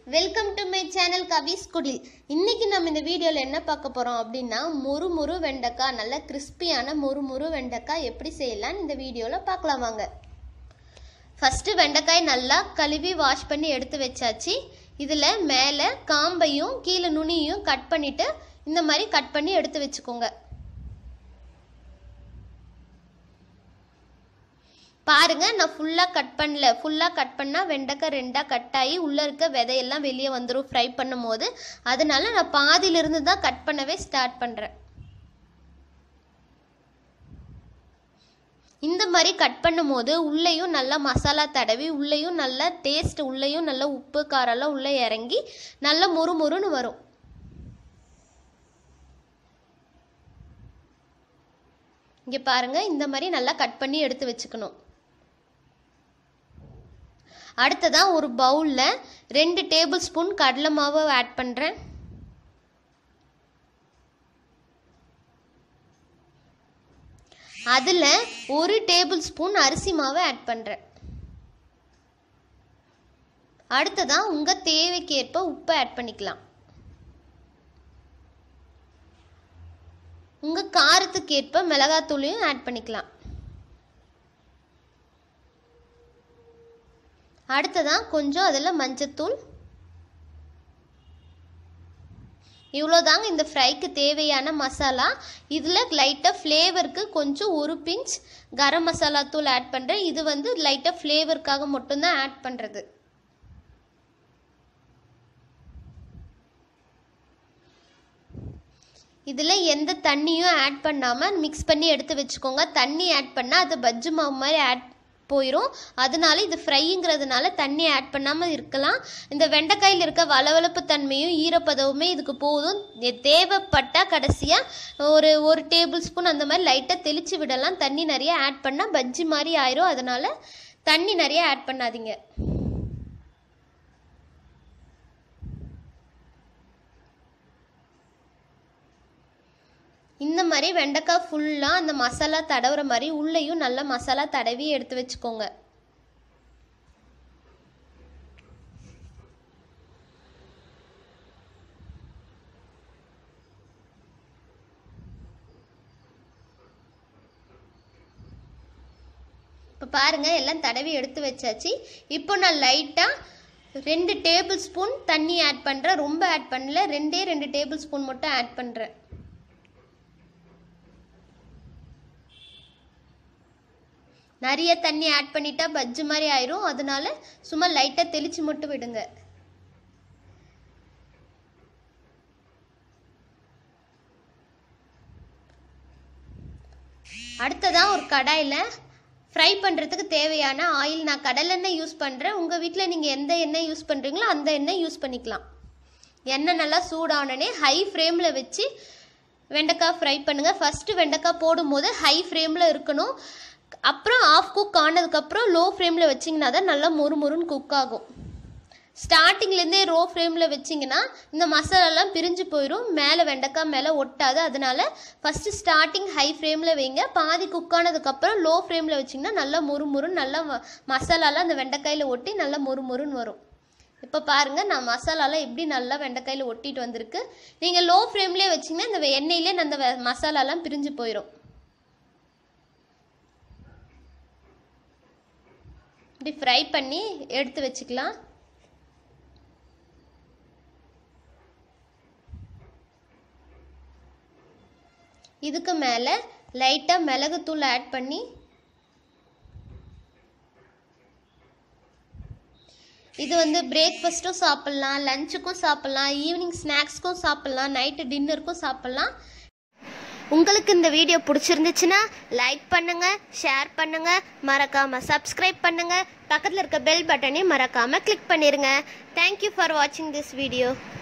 welcome to my channel Kavis Kudil இன்னைக்கு நம்ம இந்த வீடியோவில் என்ன பார்க்க போகிறோம் அப்படின்னா முறு முறு வெண்டைக்காய் நல்ல கிறிஸ்பியான முறு முறு வெண்டைக்காய் எப்படி செய்யலாம்னு இந்த வீடியோவில் பார்க்கலாம் வாங்க ஃபஸ்ட்டு வெண்டைக்காய் நல்லா கழுவி வாஷ் பண்ணி எடுத்து வச்சாச்சு இதில் மேலே காம்பையும் கீழே நுனியும் கட் பண்ணிவிட்டு இந்த மாதிரி கட் பண்ணி எடுத்து வச்சுக்கோங்க பாருங்க நான் ஃபுல்லாக கட் பண்ணல ஃபுல்லாக கட் பண்ணால் வெண்டைக்காய் ரெண்டாக கட் ஆகி உள்ளே இருக்க விதையெல்லாம் வெளியே வந்துடும் ஃப்ரை பண்ணும் போது அதனால நான் பாதியிலிருந்து தான் கட் பண்ணவே ஸ்டார்ட் பண்ணுறேன் இந்த மாதிரி கட் பண்ணும்போது உள்ளேயும் நல்லா மசாலா தடவி உள்ளேயும் நல்லா டேஸ்ட் உள்ளேயும் நல்லா உப்பு காரெல்லாம் உள்ளே இறங்கி நல்லா முறு முறுன்னு வரும் இங்கே பாருங்க இந்த மாதிரி நல்லா கட் பண்ணி எடுத்து வச்சுக்கணும் அடுத்ததான் ஒரு பவுலில் ரெண்டு டேபிள் ஸ்பூன் கடலை மாவு ஆட் பண்ணுறேன் அதில் ஒரு டேபிள் ஸ்பூன் அரிசி மாவு ஆட் பண்ணுறேன் அடுத்ததான் உங்கள் தேவைக்கேற்ப உப்பை ஆட் பண்ணிக்கலாம் உங்கள் காரத்துக்கேற்ப மிளகாத்தூளையும் ஆட் பண்ணிக்கலாம் அடுத்ததான் கொஞ்சம் அதில் மஞ்சத்தூள் இவ்வளோதாங்க இந்த ஃப்ரைக்கு தேவையான மசாலா இதில் லைட்டாக ஃப்ளேவருக்கு கொஞ்சம் ஒரு பிஞ்ச் கரம் மசாலா தூள் ஆட் பண்ணுறேன் இது வந்து லைட்டாக ஃப்ளேவருக்காக மட்டும்தான் ஆட் பண்ணுறது இதில் எந்த தண்ணியும் ஆட் பண்ணாமல் மிக்ஸ் பண்ணி எடுத்து வச்சுக்கோங்க தண்ணி ஆட் பண்ணால் அது பஜ்ஜு மாவு மாதிரி ஆட் போயிடும் அதனால இது ஃப்ரைங்கிறதுனால தண்ணி ஆட் பண்ணாமல் இருக்கலாம் இந்த வெண்டைக்காயில் இருக்க வளவளப்பு தன்மையும் ஈரப்பதவுமே இதுக்கு போதும் தேவைப்பட்டால் கடைசியாக ஒரு ஒரு டேபிள் ஸ்பூன் அந்த மாதிரி லைட்டாக தெளித்து விடலாம் தண்ணி நிறைய ஆட் பண்ணால் பஜ்ஜி மாதிரி ஆயிரும் அதனால தண்ணி நிறைய ஆட் பண்ணாதீங்க இந்த மாதிரி வெண்டைக்காய் ஃபுல்லாக அந்த மசாலா தடவுற மாதிரி உள்ளேயும் நல்ல மசாலா தடவி எடுத்து வச்சுக்கோங்க இப்போ பாருங்கள் எல்லாம் தடவி எடுத்து வச்சாச்சு இப்போ நான் லைட்டாக ரெண்டு டேபிள் ஸ்பூன் தண்ணி ஆட் பண்ணுறேன் ரொம்ப ஆட் பண்ணல ரெண்டே ரெண்டு டேபிள் ஸ்பூன் மட்டும் ஆட் பண்ணுறேன் நிறைய தண்ணி ஆட் பண்ணிட்டா பஜ்ஜு மாதிரி ஆயிரும் அதனால சும்மா லைட்டாக தெளிச்சு மட்டும் விடுங்க அடுத்ததான் ஒரு கடாயில் ஃப்ரை பண்ணுறதுக்கு தேவையான ஆயில் நான் கடலெண்ணெய் யூஸ் பண்ணுறேன் உங்கள் வீட்டில் நீங்கள் எந்த எண்ணெய் யூஸ் பண்ணுறீங்களோ அந்த எண்ணெய் யூஸ் பண்ணிக்கலாம் எண்ணெய் நல்லா சூடானனே ஹை ஃப்ளேமில் வச்சு வெண்டைக்காய் ஃப்ரை பண்ணுங்கள் ஃபஸ்ட்டு வெண்டைக்காய் போடும்போது ஹை ஃப்ளேமில் இருக்கணும் அப்புறம் ஆஃப் குக் ஆனதுக்கப்புறம் லோ ஃப்ளேமில் வச்சிங்கன்னா தான் நல்லா மொறு மொறுன்னு குக் ஆகும் ஸ்டார்டிங்லேருந்தே ரோ ஃப்ளேமில் வச்சிங்கன்னா இந்த மசாலாலாம் பிரிஞ்சு போயிடும் மேலே வெண்டைக்காய் மேலே ஒட்டாது அதனால ஃபஸ்ட்டு ஸ்டார்டிங் ஹை ஃப்ளேமில் வைங்க பாதி குக் ஆனதுக்கப்புறம் லோ ஃப்ளேமில் வச்சிங்கன்னா நல்லா மொறு மொறுன்னு நல்லா மசாலாலாம் அந்த வெண்டைக்காயில் ஒட்டி நல்லா மொறு மொறுன்னு வரும் இப்போ பாருங்கள் நான் மசாலாலாம் எப்படி நல்லா வெண்டைக்காயில் ஒட்டிட்டு வந்திருக்கு நீங்கள் லோ ஃப்ளேம்லேயே வச்சிங்கன்னா இந்த எண்ணெயிலே அந்த மசாலாலாம் பிரிஞ்சு போயிடும் இப்படி ஃப்ரை பண்ணி எடுத்து வச்சுக்கலாம் இதுக்கு மேலே லைட்டாக மிளகுத்தூள் ஆட் பண்ணி இது வந்து பிரேக்ஃபாஸ்ட்டும் சாப்பிட்லாம் லஞ்சுக்கும் சாப்பிட்லாம் ஈவினிங் ஸ்நாக்ஸ்க்கும் சாப்பிட்லாம் நைட்டு டின்னருக்கும் சாப்பிட்லாம் உங்களுக்கு இந்த வீடியோ பிடிச்சிருந்துச்சுன்னா லைக் பண்ணுங்க ஷேர் பண்ணுங்க மறக்காம சப்ஸ்கிரைப் பண்ணுங்க பக்கத்தில் இருக்க பெல் பட்டனையும் மறக்காம கிளிக் பண்ணிருங்க தேங்க்யூ ஃபார் வாட்சிங் திஸ் வீடியோ